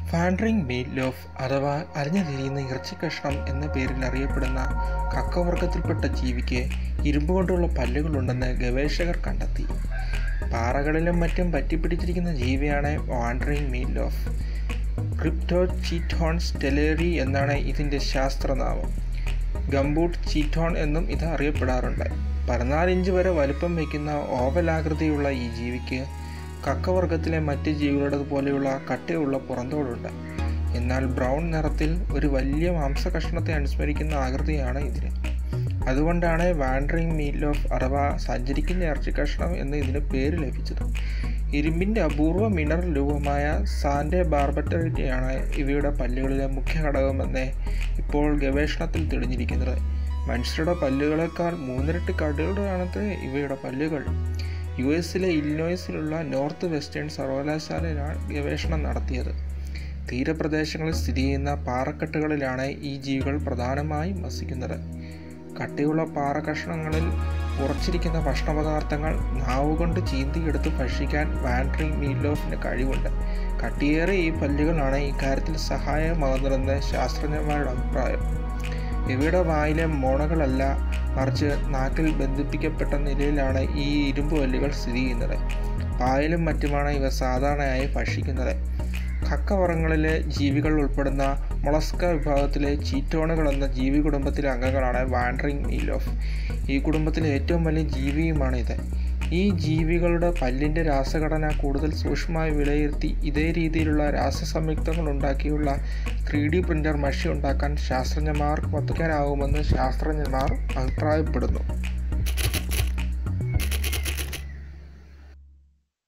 ഫാൻഡ്രിങ് meet loaf അഥവാ അരഞ്ഞു തിരിയുന്ന ഇറച്ചിക്കഷ്ണം എന്ന പേരിൽ അറിയപ്പെടുന്ന കക്കവർഗത്തിൽപ്പെട്ട ജീവിക്ക് ഇരുമ്പ് കൊണ്ടുള്ള പല്ലുകളുണ്ടെന്ന് ഗവേഷകർ കണ്ടെത്തി പാറകളിലും മറ്റും പറ്റിപ്പിടിച്ചിരിക്കുന്ന ജീവിയാണ് wandering meat loaf Cryptochiton stelleri എന്നാണ് ഇതിൻ്റെ ശാസ്ത്രനാമം ഗംബൂട്ട് ചീറ്റോൺ എന്നും ഇത് അറിയപ്പെടാറുണ്ട് പതിനാല് ഇഞ്ച് വരെ വലുപ്പം വയ്ക്കുന്ന ഓവലാകൃതിയുള്ള ഈ ജീവിക്ക് കക്കവർഗത്തിലെ മറ്റ് ജീവികളുടെ പോലെയുള്ള കട്ടയുള്ള പുറന്തോടുണ്ട് എന്നാൽ ബ്രൗൺ നിറത്തിൽ ഒരു വലിയ മാംസകഷ്ണത്തെ അനുസ്മരിക്കുന്ന ആകൃതിയാണ് ഇതിന് അതുകൊണ്ടാണ് വാൻഡറിങ് മീൽ ഓഫ് അഥവാ സഞ്ചരിക്കുന്ന ഇറച്ചിക്കഷ്ണം എന്ന് ഇതിന് പേര് ലഭിച്ചത് ഇരുമ്പിൻ്റെ അപൂർവ മിനറൽ രൂപമായ സാൻഡെ ബാർബറ്ററിറ്റിയാണ് ഇവയുടെ പല്ലുകളിലെ മുഖ്യ ഘടകമെന്ന് ഇപ്പോൾ ഗവേഷണത്തിൽ തെളിഞ്ഞിരിക്കുന്നത് മനുഷ്യരുടെ പല്ലുകളെക്കാൾ മൂന്നിരട്ടി കടുകളുടെയാണത് ഇവയുടെ പല്ലുകൾ യു എസിലെ ഇല്ലിനോയ്സിലുള്ള നോർത്ത് വെസ്റ്റേൺ സർവകലാശാലയിലാണ് ഗവേഷണം നടത്തിയത് തീരപ്രദേശങ്ങളിൽ സ്ഥിതി ചെയ്യുന്ന പാറക്കെട്ടുകളിലാണ് ഈ ജീവികൾ പ്രധാനമായും വസിക്കുന്നത് കട്ടിയുള്ള പാറകഷ്ണങ്ങളിൽ ഉറച്ചിരിക്കുന്ന ഭക്ഷണപദാർത്ഥങ്ങൾ നാവുകൊണ്ട് ചീന്തിയെടുത്ത് ഭക്ഷിക്കാൻ വാൻഡ്രിങ് മീലോഫിന് കഴിവുണ്ട് കട്ടിയേറിയ ഈ പല്ലുകളാണ് ഇക്കാര്യത്തിൽ സഹായമാകുന്നതെന്ന് ശാസ്ത്രജ്ഞന്മാരുടെ അഭിപ്രായം ഇവയുടെ വായിലെ മോണകളല്ല മറിച്ച് നാക്കിൽ ബന്ധിപ്പിക്കപ്പെട്ട നിലയിലാണ് ഈ ഇരുമ്പ് പല്ലുകൾ സ്ഥിതി ചെയ്യുന്നത് പായലും മറ്റുമാണ് ഇവ സാധാരണയായി ഭക്ഷിക്കുന്നത് കക്കവറങ്ങളിലെ ജീവികൾ ഉൾപ്പെടുന്ന മൊളസ്ക വിഭാഗത്തിലെ ചീറ്റോണുകൾ എന്ന ജീവി കുടുംബത്തിലെ അംഗങ്ങളാണ് വാൻഡറിങ് മീലോഫ് ഈ കുടുംബത്തിലെ ഏറ്റവും വലിയ ജീവിയുമാണ് ഇത് ഈ ജീവികളുടെ പല്ലിൻ്റെ രാസഘടന കൂടുതൽ സൂക്ഷ്മമായി വിലയിരുത്തി ഇതേ രീതിയിലുള്ള രാസസംയുക്തങ്ങൾ ഉണ്ടാക്കിയുള്ള ത്രീ ഡി പ്രിൻ്റർ മഷി ഉണ്ടാക്കാൻ ശാസ്ത്രജ്ഞന്മാർക്ക് പറ്റുവാനാകുമെന്ന് ശാസ്ത്രജ്ഞന്മാർ അഭിപ്രായപ്പെടുന്നു